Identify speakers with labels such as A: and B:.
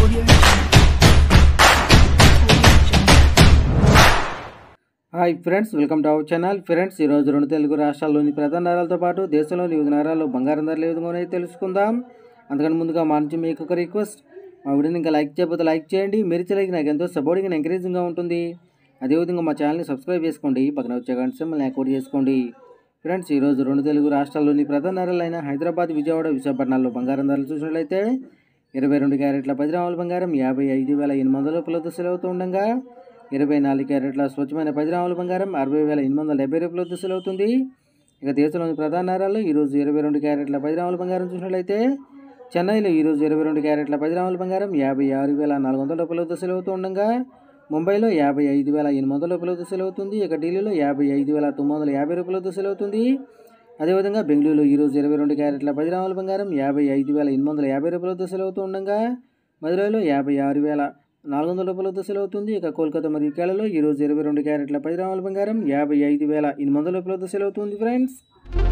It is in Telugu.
A: hi friends welcome to our channel friends ఈరోజు రెండు తెలుగు రాష్ట్రాల్లోని ప్రధాన నగరాలతో పాటు దేశంలోని వివిధ నగరాల్లో బంగారం ధరలు ఏ విధంగా ఉన్నాయో తెలుసుకుందాం అందుకని ముందుగా మా నుంచి మీకు ఒక రిక్వెస్ట్ మా వీడియోని ఇంకా లైక్ చేయకపోతే లైక్ చేయండి మీరు లైక్ నాకు ఎంతో సపోర్టింగ్ అండ్ ఎంకరేజింగ్గా ఉంటుంది అదేవిధంగా మా ఛానల్ని సబ్స్క్రైబ్ చేసుకోండి పక్కన వచ్చే గంట సింబల్ని యాక్టివేట్ చేసుకోండి ఫ్రెండ్స్ ఈరోజు రెండు తెలుగు రాష్ట్రాల్లోని ప్రధాన నగరాలైన హైదరాబాద్ విజయవాడ విశాఖపట్నాల్లో బంగారం ధరలు చూసినట్లయితే ఇరవై రెండు క్యారెట్ల పది గ్రాముల బంగారం యాభై ఐదు వేల ఎనిమిది వందల రూపాయలతో సెలవుతూ ఉండగా ఇరవై నాలుగు క్యారెట్ల స్వచ్ఛమైన పది గ్రాముల బంగారం అరవై వేల ఎనిమిది వందల డెబ్బై రూపాయలతో సెలవుతుంది ఇక దేశంలోని ప్రధాన నగరాల్లో ఈరోజు ఇరవై రెండు క్యారెట్ల పది గ్రాముల బంగారం చూసినట్లయితే చెన్నైలో ఈరోజు ఇరవై రెండు క్యారెట్ల పది గ్రాముల బంగారం యాభై ఆరు వేల నాలుగు వందల రూపాయలతో సెలవుతూ ఉండగా ముంబైలో యాభై ఐదు వేల ఎనిమిది వందల రూపాయలతో సెలవుతుంది ఇక ఢిల్లీలో యాభై ఐదు వేల తొమ్మిది వందల యాభై రూపాయలతో సెలవుతుంది అదేవిధంగా బెంగళూరులో ఈరోజు ఇరవై రెండు క్యారెట్ల పది గ్రాముల బంగారం యాభై ఐదు వేల ఎనిమిది వందల యాభై రూపాయలతో సెలవుతూ ఉండగా మదురైలో యాభై ఆరు వేల నాలుగు వందల రూపాయలతో సెలవుతుంది ఇక కోల్కతా మరియు కేరళలో ఈరోజు ఇరవై రెండు క్యారెట్ల పది గ్రాముల బంగారం యాభై ఐదు వేల ఎనిమిది వందల రూపాయలతో సెలవుతుంది ఫ్రెండ్స్